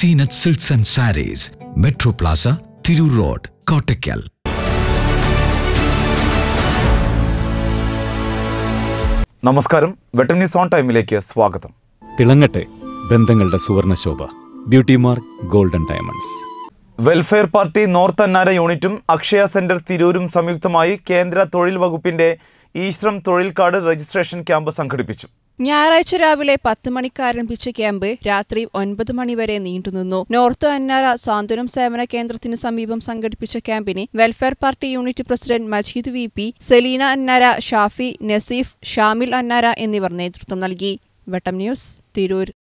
Zeenath silks and sarees metro plaza Tirur road Kottakkal നമസ്കാരം Vettam news on ടൈമിലേക്ക് സ്വാഗതം തിളങ്ങട്ടെ ബന്ധങ്ങളുടെ സുവർണശോഭ beauty mark golden diamonds welfare party north Annara യൂണിറ്റും അക്ഷയ സെന്റർ തിരൂരും സംയുക്തമായി കേന്ദ്ര തൊഴിൽ വകുപ്പിന്റെ ഈശ്രം തൊഴിൽ കാർഡ് രജിസ്ട്രേഷൻ ക്യാമ്പ് സംഘടിപ്പിച്ചു ഞായറാഴ്ച രാവിലെ പത്ത് മണിക്ക് ആരംഭിച്ച ക്യാമ്പ് രാത്രി ഒൻപത് മണിവരെ നീണ്ടുനിന്നു നോർത്ത് അന്നാര സാന്ത്വനം സേവന കേന്ദ്രത്തിന് സമീപം സംഘടിപ്പിച്ച ക്യാമ്പിന് welfare party unit president Majeed V P Seleena Annara Shafi Naseef Shamil Annara എന്നിവർ നേതൃത്വം നൽകി വെട്ടം ന്യൂസ് തിരൂർ